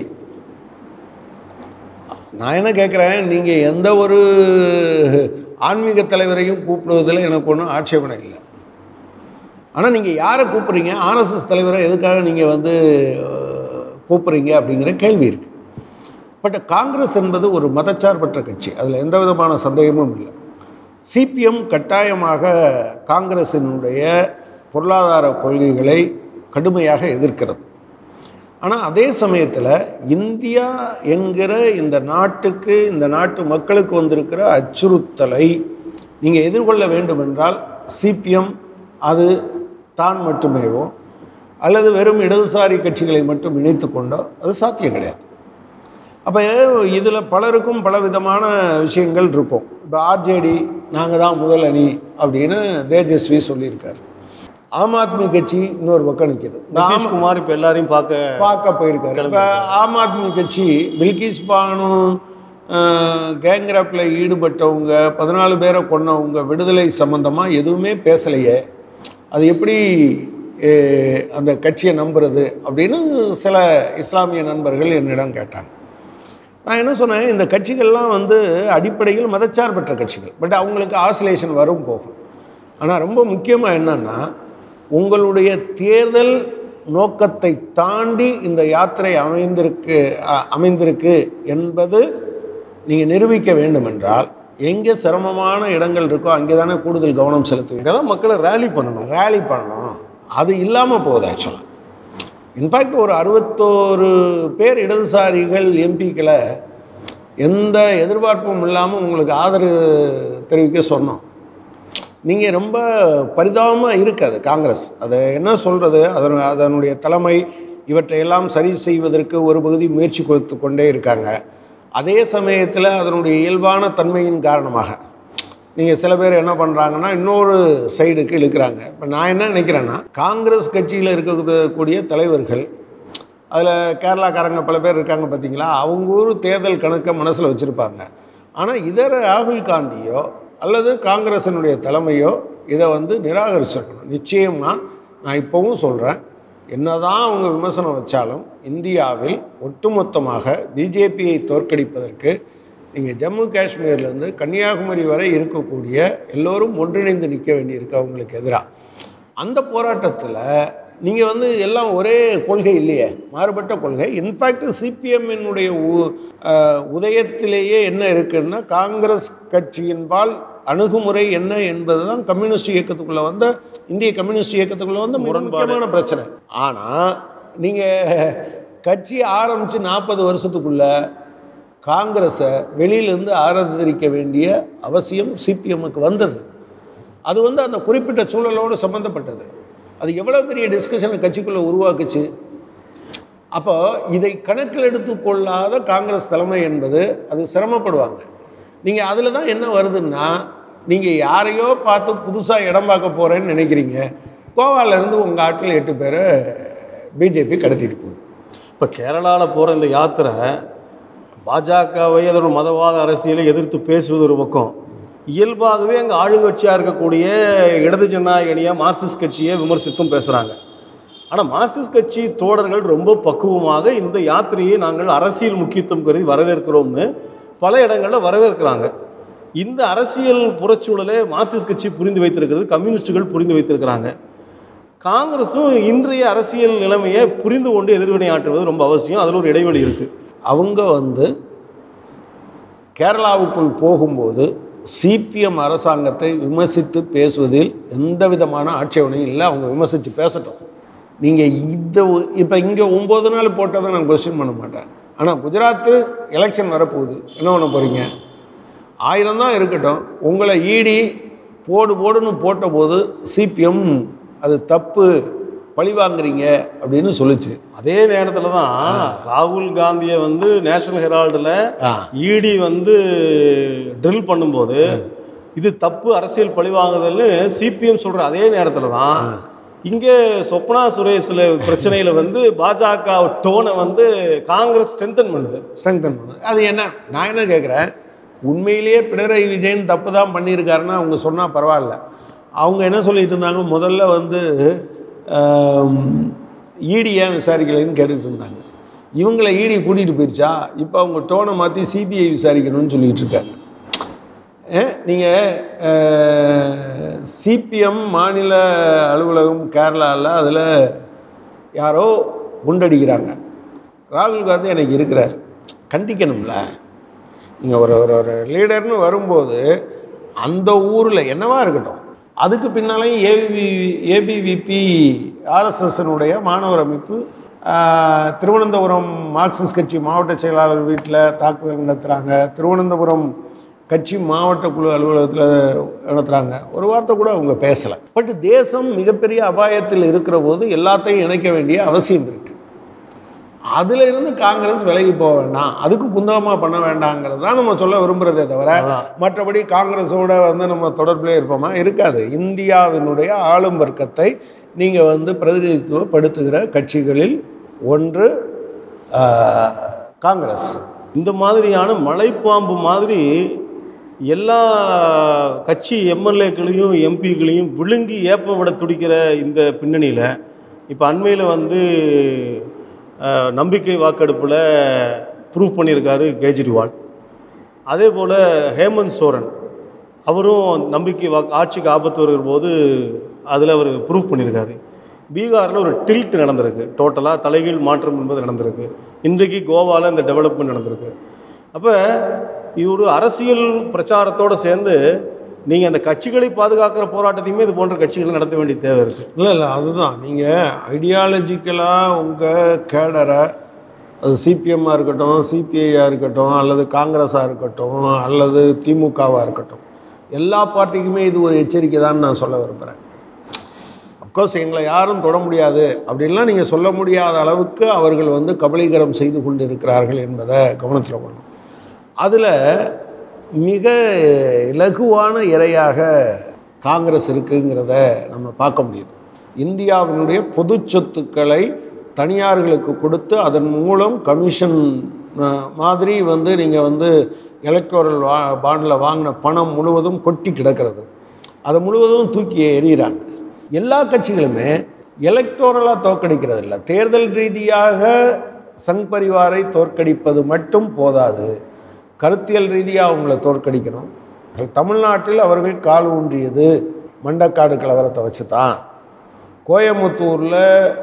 நான் என்ன கேட்குறேன் நீங்கள் எந்த ஒரு ஆன்மீக தலைவரையும் கூப்பிடுவதில் எனக்கு ஒன்றும் ஆட்சேபனை இல்லை ஆனால் நீங்கள் யாரை கூப்பிட்றீங்க ஆர்எஸ்எஸ் தலைவரை எதுக்காக நீங்கள் வந்து அஹ், கூப்பிட்றீங்க அப்படிங்கிற கேள்வி இருக்குது பட் காங்கிரஸ் என்பது ஒரு மதச்சார்பற்ற கட்சி அதில் எந்த விதமான சந்தேகமும் இல்லை சிபிஎம் கட்டாயமாக காங்கிரசினுடைய பொருளாதார கொள்கைகளை கடுமையாக எதிர்க்கிறது ஆனால் அதே சமயத்தில் இந்தியா என்கிற இந்த நாட்டுக்கு இந்த நாட்டு மக்களுக்கு வந்திருக்கிற அச்சுறுத்தலை நீங்கள் எதிர்கொள்ள வேண்டும் என்றால் சிபிஎம் அது தான் மட்டுமேவோ அல்லது வெறும் இடதுசாரி கட்சிகளை மட்டும் இணைத்து கொண்டோ அது சாத்தியம் கிடையாது அப்போ இதில் பலருக்கும் பலவிதமான விஷயங்கள் இருக்கும் இப்போ ஆர்ஜேடி நாங்கள் தான் முதல் அணி அப்படின்னு தேஜஸ்வி சொல்லியிருக்காரு ஆம் ஆத்மி கட்சி இன்னொரு பக்கம் நிற்கிது இந்த ஆம் நிதிஷ்குமார் இப்போ எல்லாரையும் பார்க்க பார்க்க போயிருக்காரு இப்போ ஆம் ஆத்மி கட்சி பில்கிஸ் பானு கேங்ராப்பில் ஈடுபட்டவங்க பதினாலு பேரை கொன்னவங்க விடுதலை சம்பந்தமாக எதுவுமே பேசலையே அது எப்படி அஹ், அந்த கட்சியை நம்புறது அப்படின்னு சில இஸ்லாமிய நண்பர்கள் என்னிடம் கேட்டாங்க நான் என்ன சொன்னேன் இந்த கட்சிகள்லாம் வந்து அடிப்படையில் மதச்சார்பற்ற கட்சிகள் பட் அவங்களுக்கு ஆசிலேஷன் வரும் போகும் ஆனால் ரொம்ப முக்கியமாக என்னன்னா உங்களுடைய தேர்தல் நோக்கத்தை தாண்டி இந்த யாத்திரை அமைந்திருக்கு அ- அமைந்திருக்கு என்பது நீங்கள் நிரூபிக்க வேண்டும் என்றால் எங்கே சிரமமான இடங்கள் இருக்கோ அங்கே தானே கூடுதல் கவனம் செலுத்துவீங்க இங்கே தான் மக்களை ரேலி பண்ணணும் ரேலி பண்ணணும் அது இல்லாமல் போகுது ஆக்சுவலாக இன்ஃபேக்ட் ஒரு அறுபத்தோரு பேர் இடதுசாரிகள் எம்பிக்களை எந்த எதிர்பார்ப்பும் இல்லாமல் உங்களுக்கு ஆதரவு தெரிவிக்க சொன்னோம் நீங்கள் ரொம்ப பரிதாபமாக இருக்காது காங்கிரஸ் அதை என்ன சொல்கிறது அதன் அதனுடைய தலைமை இவற்றையெல்லாம் சரி செய்வதற்கு ஒரு பகுதி முயற்சி கொடுத்து கொண்டே இருக்காங்க அதே சமயத்தில் அதனுடைய இயல்பான தன்மையின் காரணமாக நீங்கள் சில பேர் என்ன பண்ணுறாங்கன்னா இன்னொரு சைடுக்கு இழுக்கிறாங்க இப்போ நான் என்ன நினைக்கிறேன்னா காங்கிரஸ் கட்சியில் இருக்கக்கூடிய தலைவர்கள் அதில் கேரளாக்காரங்க பல பேர் இருக்காங்க பார்த்தீங்களா அவங்க ஊர் தேர்தல் கணக்கை மனசில் வச்சுருப்பாங்க ஆனால் இதர ராகுல் காந்தியோ அல்லது காங்கிரஸினுடைய தலைமையோ இதை வந்து நிராகரிச்சிருக்கணும் நிச்சயமாக நான் இப்போவும் சொல்கிறேன் என்னதான் அவங்க விமர்சனம் வச்சாலும் இந்தியாவில் ஒட்டுமொத்தமாக பிஜேபியை தோற்கடிப்பதற்கு நீங்கள் ஜம்மு காஷ்மீர்லேருந்து கன்னியாகுமரி வரை இருக்கக்கூடிய எல்லோரும் ஒன்றிணைந்து நிற்க வேண்டியிருக்கு அவங்களுக்கு எதிராக அந்த போராட்டத்தில் நீங்கள் வந்து எல்லாம் ஒரே கொள்கை இல்லையே மாறுபட்ட கொள்கை இன்ஃபேக்ட் சிபிஎம்மினுடைய உதயத்திலேயே என்ன இருக்குன்னா காங்கிரஸ் கட்சியின்பால் அணுகுமுறை என்ன என்பது தான் கம்யூனிஸ்ட் இயக்கத்துக்குள்ளே வந்த இந்திய கம்யூனிஸ்ட் இயக்கத்துக்குள்ளே வந்து மிக முரண்பாடு. முக்கியமான பிரச்சனை ஆனால் நீங்கள் கட்சி ஆரம்பித்து நாற்பது வருஷத்துக்குள்ள காங்கிரஸை வெளியிலேருந்து ஆராதரிக்க வேண்டிய அவசியம் சிபிஎம்முக்கு வந்தது அது வந்து அந்த குறிப்பிட்ட சூழலோடு சம்மந்தப்பட்டது அது எவ்வளோ பெரிய டிஸ்கஷனை கட்சிக்குள்ளே உருவாக்குச்சு அப்போ இதை கணக்கில் எடுத்துக்கொள்ளாத காங்கிரஸ் தலைமை என்பது அது சிரமப்படுவாங்க நீங்கள் அதில் தான் என்ன வருதுன்னா நீங்கள் யாரையோ பார்த்து புதுசாக இடம் பார்க்க போகிறேன்னு நினைக்கிறீங்க கோவாலேருந்து உங்கள் ஆட்கள் எட்டு பேரை பிஜேபி கடத்திட்டு போகுது இப்போ கேரளாவில் போகிற இந்த யாத்திரை பாஜகவை அதோட மதவாத அரசியலை எதிர்த்து பேசுவது ஒரு பக்கம் இயல்பாகவே அங்கே ஆளுங்கட்சியாக இருக்கக்கூடிய இடது ஜனநாயக அணியாக மார்க்சிஸ்ட் கட்சியை விமர்சித்தும் பேசுகிறாங்க ஆனால் மார்க்சிஸ்ட் கட்சி தோழர்கள் ரொம்ப பக்குவமாக இந்த யாத்திரையை நாங்கள் அரசியல் முக்கியத்துவம் கருதி வரவேற்கிறோம்னு பல இடங்களில் வரவேற்கிறாங்க இந்த அரசியல் புறச்சூழலை மார்க்சிஸ்ட் கட்சி புரிந்து வைத்திருக்கிறது கம்யூனிஸ்டுகள் புரிந்து வைத்திருக்கிறாங்க காங்கிரஸும் இன்றைய அரசியல் நிலைமையை புரிந்து கொண்டு எதிர்வினை ஆற்றுவது ரொம்ப அவசியம் அதில் ஒரு இடைவெளி இருக்குது அவங்க வந்து கேரளாவுக்குள் போகும்போது சிபிஎம் அரசாங்கத்தை விமர்சித்து பேசுவதில் எந்த விதமான ஆட்சேபனையும் இல்லை அவங்க விமர்சித்து பேசட்டும் நீங்கள் இந்த இப்போ இங்கே ஒம்பது நாள் போட்டதை நான் கொஸ்டின் பண்ண மாட்டேன் ஆனால் குஜராத்து எலெக்ஷன் வரப்போகுது என்ன பண்ண போகிறீங்க ஆயிரம் தான் இருக்கட்டும் உங்களை ஈடி போடு போடுன்னு போட்டபோது சிபிஎம் அது தப்பு பழி வாங்குறீங்க அப்படின்னு சொல்லுச்சு அதே நேரத்தில் தான் ராகுல் காந்தியை வந்து நேஷனல் ஹெரால்டில் ஆ இடி வந்து ட்ரில் பண்ணும்போது இது தப்பு அரசியல் பழிவாங்குதல்னு சிபிஎம் சொல்கிற அதே நேரத்தில் தான் இங்கே சொப்னா சுரேஷில் பிரச்சனையில் வந்து பாஜக டோனை வந்து காங்கிரஸ் ஸ்ட்ரென்தன் பண்ணுது ஸ்ட்ரெங்தன் பண்ணுது அது என்ன நான் என்ன கேட்குறேன் உண்மையிலேயே பினராயி விஜயன் தப்பு தான் பண்ணியிருக்காருன்னா அவங்க சொன்னால் பரவாயில்ல அவங்க என்ன சொல்லிட்டு இருந்தாங்க முதல்ல வந்து ஈடி ஏன் விசாரிக்கலைன்னு கேட்டுட்டு இருந்தாங்க இவங்களை ஈடி கூட்டிகிட்டு போயிடுச்சா இப்போ அவங்க டோனை மாற்றி சிபிஐ விசாரிக்கணும்னு சொல்லிட்டு இருக்காங்க நீங்கள் சிபிஎம் மாநில அலுவலகம் கேரளாவில் அதில் யாரோ குண்டடிக்கிறாங்க ராகுல் காந்தி எனக்கு இருக்கிறார் கண்டிக்கணும்ல நீங்கள் ஒரு ஒரு ஒரு லீடர்னு வரும்போது அந்த ஊரில் என்னவா இருக்கட்டும் அதுக்கு பின்னாலேயும் ஏபி ஏபிவிபி ஆர்எஸ்எஸ்னுடைய மாணவர் அமைப்பு ஆஹ், திருவனந்தபுரம் மார்க்சிஸ்ட் கட்சி மாவட்ட செயலாளர் வீட்டில் தாக்குதல் நடத்துகிறாங்க திருவனந்தபுரம் கட்சி மாவட்ட குழு அலுவலகத்தில் நடத்துகிறாங்க ஒரு வார்த்தை கூட அவங்க பேசலை பட் தேசம் மிகப்பெரிய அபாயத்தில் இருக்கிற போது எல்லாத்தையும் இணைக்க வேண்டிய அவசியம் இருக்குது அதுல இருந்து காங்கிரஸ் விலகி போக வேண்டாம் அதுக்கு குந்தகமாக பண்ண வேண்டாங்கிறது தான் நம்ம சொல்ல விரும்புகிறதே தவிர அதான். மற்றபடி காங்கிரஸோட வந்து நம்ம தொடர்பிலே இருப்போமா இருக்காது இந்தியாவினுடைய ஆளும் வர்க்கத்தை நீங்கள் வந்து பிரதிநிதித்துவப்படுத்துகிற கட்சிகளில் ஒன்று ஆஹ், காங்கிரஸ் இந்த மாதிரியான மலைப்பாம்பு மாதிரி எல்லா கட்சி எம்எல்ஏக்களையும் எம்பிக்களையும் விழுங்கி ஏப்ப விட துடிக்கிற இந்த பின்னணியில் இப்போ அண்மையில் வந்து அஹ், நம்பிக்கை வாக்கெடுப்பில் ப்ரூவ் பண்ணியிருக்காரு கேஜ்ரிவால் அதே போல் ஹேமந்த் சோரன் அவரும் நம்பிக்கை வாக்கு ஆட்சிக்கு ஆபத்து வருகிற போது அதில் அவர் ப்ரூவ் பண்ணியிருக்காரு பீகாரில் ஒரு டில்ட் நடந்திருக்கு டோட்டலாக தலைகீழ் மாற்றம் என்பது நடந்திருக்கு இன்றைக்கு கோவாவில் இந்த டெவலப்மெண்ட் நடந்திருக்கு அப்போ இது ஒரு அரசியல் பிரச்சாரத்தோடு சேர்ந்து நீங்கள் அந்த கட்சிகளை பாதுகாக்கிற போராட்டத்தையுமே இது போன்ற கட்சிகள் நடத்த வேண்டிய தேவை இருக்குது இல்லை இல்லை அதுதான் நீங்கள் ஐடியாலஜிக்கலாக உங்கள் கேடரை அது சிபிஎம்மாக இருக்கட்டும் சிபிஐயாக இருக்கட்டும் அல்லது காங்கிரஸாக இருக்கட்டும் அல்லது திமுகவாக இருக்கட்டும் எல்லா பார்ட்டிக்குமே இது ஒரு எச்சரிக்கை தான் நான் சொல்ல விரும்புகிறேன் அஃப்கோர்ஸ் எங்களை யாரும் தொட முடியாது அப்படின்லாம் நீங்கள் சொல்ல முடியாத அளவுக்கு அவர்கள் வந்து கபலீகரம் செய்து கொண்டு இருக்கிறார்கள் என்பதை கவனத்தில் கொள்ளணும் அதில் மிக இலகுவான இரையாக காங்கிரஸ் இருக்குங்கிறத நம்ம பார்க்க முடியுது இந்தியாவினுடைய பொது சொத்துக்களை தனியார்களுக்கு கொடுத்து அதன் மூலம் கமிஷன் அஹ், மாதிரி வந்து நீங்கள் வந்து எலக்டோரல் வா பாண்டில் வாங்கின பணம் முழுவதும் கொட்டி கிடக்கிறது அதை முழுவதும் தூக்கி எறிகிறாங்க எல்லா கட்சிகளுமே எலக்டோரலாக தோற்கடிக்கிறது இல்லை தேர்தல் ரீதியாக சங் பரிவாரை தோற்கடிப்பது மட்டும் போதாது கருத்தியல் ரீதியாக அவங்கள தோற்கடிக்கணும் தமிழ்நாட்டில் அவர்கள் கால் ஊன்றியது மண்டக்காடு கலவரத்தை வச்சு தான் கோயம்புத்தூரில்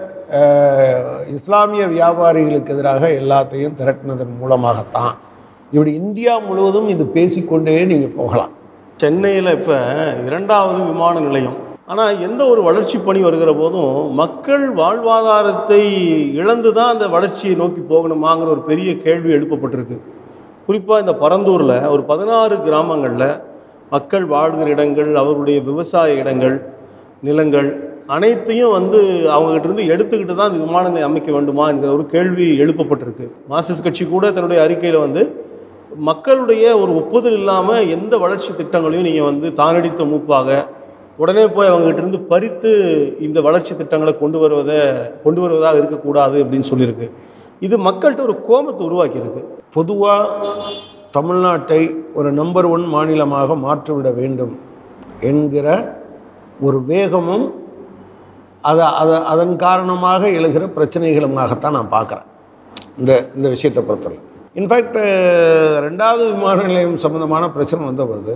அஹ், இஸ்லாமிய வியாபாரிகளுக்கு எதிராக எல்லாத்தையும் திரட்டினதன் மூலமாகத்தான் இப்படி இந்தியா முழுவதும் இது பேசிக்கொண்டே நீங்கள் போகலாம் சென்னையில் இப்போ இரண்டாவது விமான நிலையம் ஆனால் எந்த ஒரு வளர்ச்சி பணி வருகிற போதும் மக்கள் வாழ்வாதாரத்தை இழந்து தான் அந்த வளர்ச்சியை நோக்கி போகணுமாங்கிற ஒரு பெரிய கேள்வி எழுப்பப்பட்டிருக்கு குறிப்பாக இந்த பரந்தூரில் ஒரு பதினாறு கிராமங்களில் மக்கள் வாழ்கிற இடங்கள் அவர்களுடைய விவசாய இடங்கள் நிலங்கள் அனைத்தையும் வந்து அவங்ககிட்ட இருந்து எடுத்துக்கிட்டு தான் இந்த விமான நிலையம் அமைக்க வேண்டுமா என்கிற ஒரு கேள்வி எழுப்பப்பட்டிருக்கு மார்க்சிஸ்ட் கட்சி கூட தன்னுடைய அறிக்கையில் வந்து மக்களுடைய ஒரு ஒப்புதல் இல்லாமல் எந்த வளர்ச்சி திட்டங்களையும் நீங்கள் வந்து தானடித்த மூப்பாக உடனே போய் அவங்ககிட்ட இருந்து பறித்து இந்த வளர்ச்சி திட்டங்களை கொண்டு வருவதை கொண்டு வருவதாக இருக்கக்கூடாது அப்படின்னு சொல்லியிருக்கு இது மக்கள்கிட்ட ஒரு கோபத்தை உருவாக்கியிருக்கு பொதுவாக தமிழ்நாட்டை ஒரு நம்பர் ஒன் மாநிலமாக மாற்றிவிட வேண்டும் என்கிற ஒரு வேகமும் அதை அதை அதன் காரணமாக எழுகிற பிரச்சனைகளுமாகத்தான் நான் பார்க்குறேன் இந்த இந்த விஷயத்தை பொறுத்தவரை இன்ஃபேக்ட் ரெண்டாவது விமான நிலையம் சம்மந்தமான பிரச்சனை வந்த போது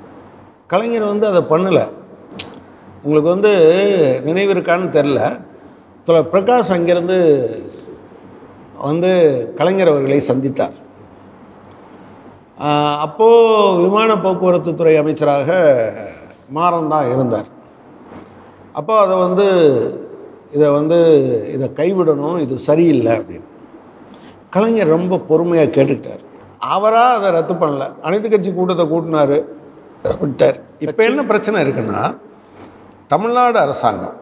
கலைஞர் வந்து அதை பண்ணலை உங்களுக்கு வந்து நினைவு இருக்கான்னு தெரில தோழர் பிரகாஷ் அங்கேருந்து வந்து கலைஞர் அவர்களை சந்தித்தார் ஆஹ் அப்போது விமான போக்குவரத்து துறை அமைச்சராக மாறன் தான் இருந்தார் அப்போ அதை வந்து இதை வந்து இதை கைவிடணும் இது சரியில்லை அப்படின்னு கலைஞர் ரொம்ப பொறுமையாக கேட்டுக்கிட்டார் அவராக அதை ரத்து பண்ணல அனைத்து கட்சி கூட்டத்தை கூட்டினாரு விட்டார் இப்போ என்ன பிரச்சனை இருக்குன்னா தமிழ்நாடு அரசாங்கம்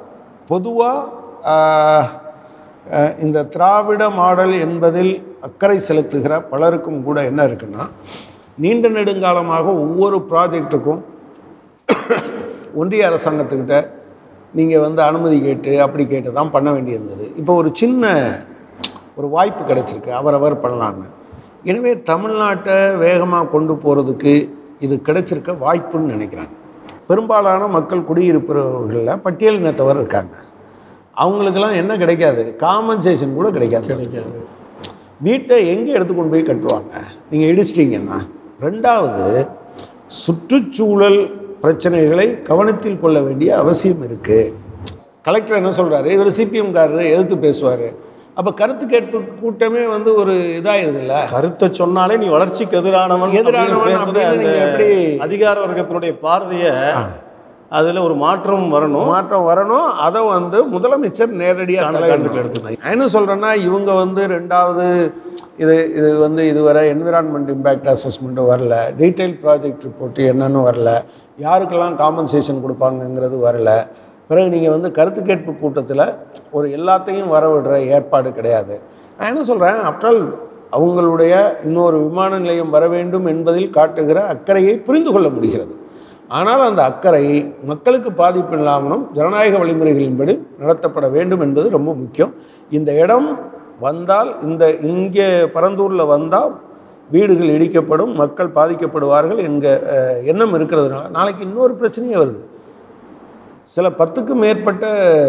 பொதுவாக இந்த திராவிட மாடல் என்பதில் அக்கறை செலுத்துகிற பலருக்கும் கூட என்ன இருக்குன்னா நீண்ட நெடுங்காலமாக ஒவ்வொரு ப்ராஜெக்ட்டுக்கும் ஒன்றிய அரசாங்கத்துக்கிட்ட நீங்கள் வந்து அனுமதி கேட்டு அப்படி கேட்டு தான் பண்ண வேண்டியிருந்தது இப்போ ஒரு சின்ன ஒரு வாய்ப்பு கிடைச்சிருக்கு அவரவர் பண்ணலான்னு எனவே தமிழ்நாட்டை வேகமாக கொண்டு போகிறதுக்கு இது கிடைச்சிருக்க வாய்ப்புன்னு நினைக்கிறாங்க பெரும்பாலான மக்கள் குடியிருப்பவர்களில் பட்டியல் இனத்தவர் இருக்காங்க அவங்களுக்கெல்லாம் என்ன கிடைக்காது காம்பன்சேஷன் கூட கிடைக்காது கிடைக்காது வீட்டை எங்கே எடுத்து கொண்டு போய் கட்டுவாங்க நீங்கள் இடிச்சிட்டிங்கன்னா ரெண்டாவது சுற்றுச்சூழல் பிரச்சனைகளை கவனத்தில் கொள்ள வேண்டிய அவசியம் இருக்குது கலெக்டர் என்ன சொல்கிறாரு இவர் சிபிஎம்காரரு எதிர்த்து பேசுவார் அப்போ கருத்து கேட்பு கூட்டமே வந்து ஒரு இதாயிருதுல்ல கருத்தை சொன்னாலே நீ வளர்ச்சிக்கு எதிரானவன் எதிரானவன் அப்படின்னு பேசுற அப்படின்னு அந்த நீங்க எப்படி அதிகார வர்க்கத்தினுடைய பார்வையை அதுல ஒரு மாற்றம் வரணும் மாற்றம் வரணும் அதை வந்து முதலமைச்சர் நேரடியாக கணக்கு தலையிடணும். எடுத்து நான் என்ன சொல்கிறேன்னா இவங்க வந்து ரெண்டாவது இது இது வந்து இதுவரை என்விரான்மெண்ட் இம்பேக்ட் அசஸ்மெண்ட் வரல டீட்டெயில் ப்ராஜெக்ட் ரிப்போர்ட் என்னன்னு வரல யாருக்கெல்லாம் காம்பன்சேஷன் கொடுப்பாங்கங்கிறது வரல பிறகு நீங்கள் வந்து கருத்து கேட்பு கூட்டத்தில் ஒரு எல்லாத்தையும் வரவிடுற ஏற்பாடு கிடையாது நான் என்ன சொல்கிறேன் ஆஃப்டர் அவங்களுடைய இன்னொரு விமான நிலையம் வர வேண்டும் என்பதில் காட்டுகிற அக்கறையை புரிந்து கொள்ள முடிகிறது ஆனால் அந்த அக்கறை மக்களுக்கு பாதிப்பு இல்லாமலும் ஜனநாயக வழிமுறைகளின்படி நடத்தப்பட வேண்டும் என்பது ரொம்ப முக்கியம் இந்த இடம் வந்தால் இந்த இங்கே பரந்தூரில் வந்தால் வீடுகள் இடிக்கப்படும் மக்கள் பாதிக்கப்படுவார்கள் என்க அஹ், எண்ணம் இருக்கிறதுனால நாளைக்கு இன்னொரு பிரச்சனையே வருது சில பத்துக்கும் மேற்பட்ட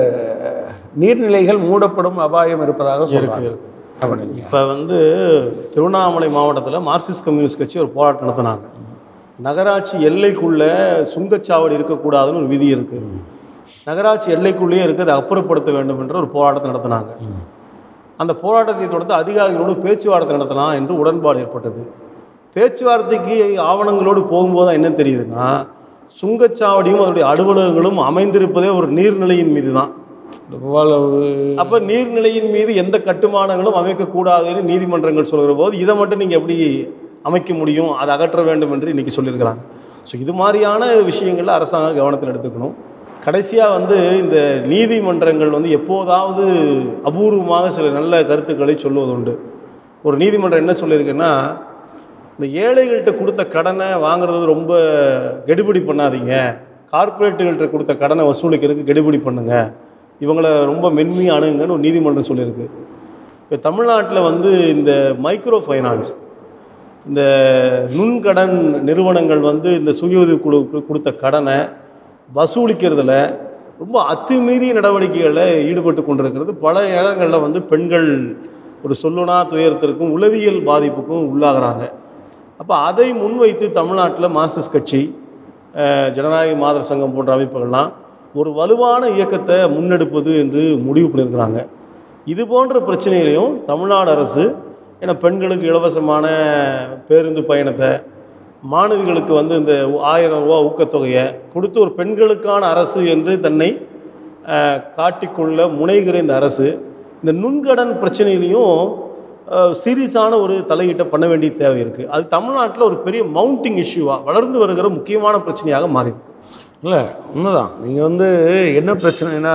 நீர்நிலைகள் மூடப்படும் அபாயம் இருப்பதாக இருக்கு சொல்றாங்க இருக்கு அப்படிங்க. இப்போ வந்து திருவண்ணாமலை மாவட்டத்தில் மார்க்சிஸ்ட் கம்யூனிஸ்ட் கட்சி ஒரு போராட்டம் நடத்தினாங்க நகராட்சி எல்லைக்குள்ள சுங்கச்சாவடி இருக்கக்கூடாதுன்னு ஒரு விதி இருக்கு நகராட்சி எல்லைக்குள்ளேயே இருக்கு அதை அப்புறப்படுத்த வேண்டும் என்ற ஒரு போராட்டத்தை நடத்தினாங்க அந்த போராட்டத்தை தொடர்ந்து அதிகாரிகளோடு பேச்சுவார்த்தை நடத்தலாம் என்று உடன்பாடு ஏற்பட்டது பேச்சுவார்த்தைக்கு ஆவணங்களோடு போகும்போது தான் என்ன தெரியுதுன்னா சுங்கச்சாவடியும் அதனுடைய அலுவலகங்களும் அமைந்திருப்பதே ஒரு நீர்நிலையின் மீது தான் இவ்வளவு அப்போ நீர்நிலையின் மீது எந்த கட்டுமானங்களும் அமைக்கக்கூடாதுன்னு நீதிமன்றங்கள் சொல்கிற போது இதை மட்டும் நீங்கள் எப்படி அமைக்க முடியும் அதை அகற்ற வேண்டும் என்று இன்றைக்கி சொல்லியிருக்கிறாங்க ஸோ இது மாதிரியான விஷயங்களில் அரசாங்கம் கவனத்தில் எடுத்துக்கணும் கடைசியாக வந்து இந்த நீதிமன்றங்கள் வந்து எப்போதாவது அபூர்வமாக சில நல்ல கருத்துக்களை சொல்லுவது உண்டு ஒரு நீதிமன்றம் என்ன சொல்லியிருக்குன்னா இந்த ஏழைகள்கிட்ட கொடுத்த கடனை வாங்குறது ரொம்ப கெடுபிடி பண்ணாதீங்க கார்ப்பரேட்டுகள்கிட்ட கொடுத்த கடனை வசூலிக்கிறதுக்கு கெடுபிடி பண்ணுங்க இவங்களை ரொம்ப மென்மையாக அணுகுங்கன்னு ஒரு நீதிமன்றம் சொல்லியிருக்கு இப்போ தமிழ்நாட்டில் வந்து இந்த மைக்ரோ ஃபைனான்ஸ் இந்த நுண்கடன் நிறுவனங்கள் வந்து இந்த சுய உதவி குழுவுக்கு கொடுத்த கடனை வசூலிக்கிறதுல ரொம்ப அத்துமீறிய நடவடிக்கைகளில் ஈடுபட்டு கொண்டிருக்கிறது பல இடங்களில் வந்து பெண்கள் ஒரு சொல்லுனா துயரத்திற்கும் உளவியல் பாதிப்புக்கும் உள்ளாகிறாங்க அப்போ அதை முன்வைத்து தமிழ்நாட்டில் மார்க்சிஸ்ட் கட்சி அஹ், ஜனநாயக மாதர் சங்கம் போன்ற அமைப்புகள்லாம் ஒரு வலுவான இயக்கத்தை முன்னெடுப்பது என்று முடிவு பண்ணியிருக்கிறாங்க இது போன்ற பிரச்சனைகளையும் தமிழ்நாடு அரசு ஏன்னா பெண்களுக்கு இலவசமான பேருந்து பயணத்தை மாணவிகளுக்கு வந்து இந்த ஆயிரம் ரூபா ஊக்கத்தொகையை கொடுத்து ஒரு பெண்களுக்கான அரசு என்று தன்னை அஹ், காட்டிக்கொள்ள முனைகிற இந்த அரசு இந்த நுண்கடன் பிரச்சனையிலையும் சீரியஸான ஒரு தலையீட்டை பண்ண வேண்டிய தேவை இருக்குது அது தமிழ்நாட்டில் ஒரு பெரிய மவுண்டிங் இஷ்யூவாக வளர்ந்து வருகிற முக்கியமான பிரச்சனையாக மாறி இருக்கு இல்லை உண்மைதான் நீங்கள் வந்து என்ன பிரச்சனைனா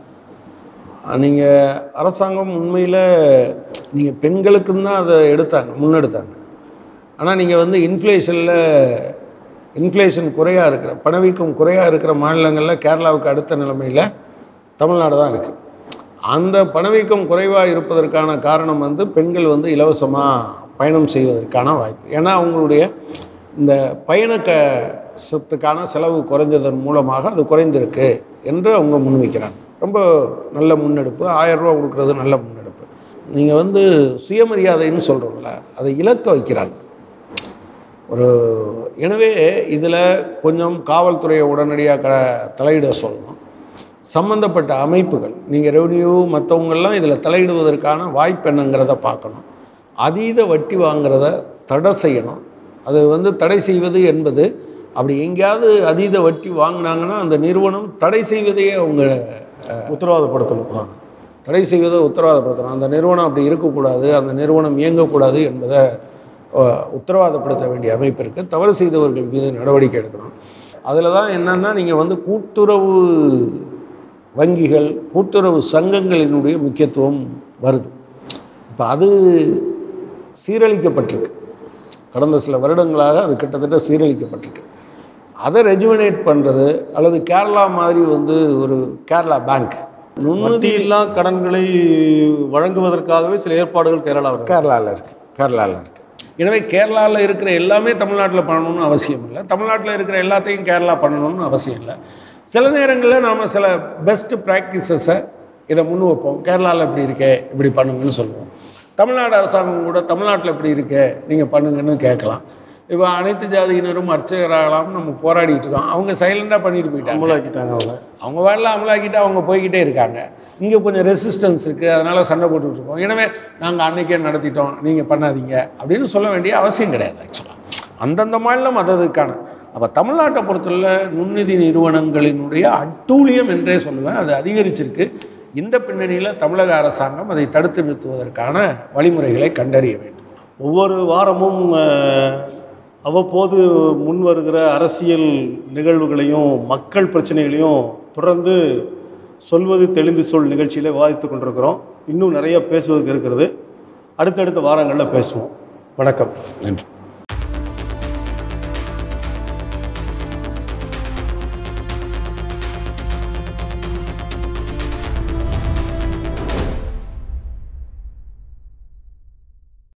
நீங்கள் அரசாங்கம் உண்மையில் நீங்கள் பெண்களுக்குன்னு தான் அதை எடுத்தாங்க முன்னெடுத்தாங்க ஆனால் நீங்கள் வந்து இன்ஃப்ளேஷனில் இன்ஃப்ளேஷன் குறையாக இருக்கிற பணவீக்கம் குறையாக இருக்கிற மாநிலங்களில் கேரளாவுக்கு அடுத்த நிலைமையில் தமிழ்நாடு தான் இருக்குது அந்த பணவீக்கம் குறைவாக இருப்பதற்கான காரணம் வந்து பெண்கள் வந்து இலவசமாக பயணம் செய்வதற்கான வாய்ப்பு ஏன்னா அவங்களுடைய இந்த பயண க சத்துக்கான செலவு குறைஞ்சதன் மூலமாக அது குறைந்திருக்கு என்று அவங்க முன்வைக்கிறாங்க ரொம்ப நல்ல முன்னெடுப்பு ஆயிரம் ரூபா கொடுக்கறது நல்ல முன்னெடுப்பு நீங்கள் வந்து சுயமரியாதைன்னு சொல்கிறோம்ல அதை இலக்க வைக்கிறாங்க ஒரு எனவே இதில் கொஞ்சம் காவல்துறையை உடனடியாக க தலையிட சொல்லணும் சம்பந்தப்பட்ட அமைப்புகள் நீங்கள் ரெவன்யூ மற்றவங்கெல்லாம் இதில் தலையிடுவதற்கான வாய்ப்பு என்னங்கிறத பார்க்கணும் அதீத வட்டி வாங்குறத தடை செய்யணும் அது வந்து தடை செய்வது என்பது அப்படி எங்கேயாவது அதீத வட்டி வாங்கினாங்கன்னா அந்த நிறுவனம் தடை செய்வதையே அவங்க உத்தரவாதப்படுத்தணும் தடை செய்வதை உத்தரவாதப்படுத்தணும் அந்த நிறுவனம் அப்படி இருக்கக்கூடாது அந்த நிறுவனம் இயங்கக்கூடாது என்பதை அஹ், உத்தரவாதப்படுத்த வேண்டிய அமைப்பு இருக்குது தவறு செய்தவர்கள் மீது நடவடிக்கை எடுக்கணும் அதில் தான் என்னென்னா நீங்கள் வந்து கூட்டுறவு வங்கிகள் கூட்டுறவு சங்கங்களினுடைய முக்கியத்துவம் வருது இப்போ அது சீரழிக்கப்பட்டிருக்கு கடந்த சில வருடங்களாக அது கிட்டத்தட்ட சீரழிக்கப்பட்டிருக்கு அதை ரெஜுவனேட் பண்ணுறது அல்லது கேரளா மாதிரி வந்து ஒரு கேரளா பேங்க் நுண்ணுதி வட்டியில்லா கடன்களை வழங்குவதற்காகவே சில ஏற்பாடுகள் கேரளாவில் கேரளாவில் இருக்குது கேரளாவில் இருக்குது எனவே கேரளாவில் இருக்கிற எல்லாமே தமிழ்நாட்டில் பண்ணணும்னு அவசியம் இல்லை தமிழ்நாட்டில் இருக்கிற எல்லாத்தையும் கேரளா பண்ணணும்னு அவசியம் இல்லை சில நேரங்களில் நாம் சில பெஸ்ட் ப்ராக்டிசஸை இதை முன் வைப்போம் கேரளாவில் இப்படி இருக்கே இப்படி பண்ணுங்கன்னு சொல்லுவோம் தமிழ்நாடு அரசாங்கம் கூட தமிழ்நாட்டில் இப்படி இருக்கே நீங்கள் பண்ணுங்கன்னு கேட்கலாம் இப்போ அனைத்து ஜாதியினரும் அர்ச்சகராகலாம் நம்ம போராடிட்டு இருக்கோம் அவங்க சைலண்டாக பண்ணிட்டு போயிட்டாங்க அமலாக்கிட்டாங்க அவங்க அவங்க வேலை அமலாக்கிட்டு அவங்க போய்கிட்டே இருக்காங்க இங்கே கொஞ்சம் ரெசிஸ்டன்ஸ் இருக்குது அதனால் சண்டை போட்டுட்டு இருக்கோம் எனவே நாங்கள் அன்னைக்கே நடத்திட்டோம் நீங்கள் பண்ணாதீங்க அப்படின்னு சொல்ல வேண்டிய அவசியம் கிடையாது ஆக்சுவலாக அந்தந்த மாநிலம் அததுக்கான அப்போ தமிழ்நாட்டை பொறுத்தவரை நுண்நிதி நிறுவனங்களினுடைய அட்டூழியம் என்றே சொல்லுவேன் அது அதிகரிச்சிருக்கு இந்த பின்னணியில் தமிழக அரசாங்கம் அதை தடுத்து நிறுத்துவதற்கான வழிமுறைகளை கண்டறிய வேண்டும் ஒவ்வொரு வாரமும் அஹ், அவ்வப்போது முன் வருகிற அரசியல் நிகழ்வுகளையும் மக்கள் பிரச்சனைகளையும் தொடர்ந்து சொல்வது தெளிந்து சொல் நிகழ்ச்சியில் விவாதித்து கொண்டிருக்கிறோம் இன்னும் நிறைய பேசுவதற்கு இருக்கிறது அடுத்தடுத்த வாரங்களில் பேசுவோம் வணக்கம் நன்றி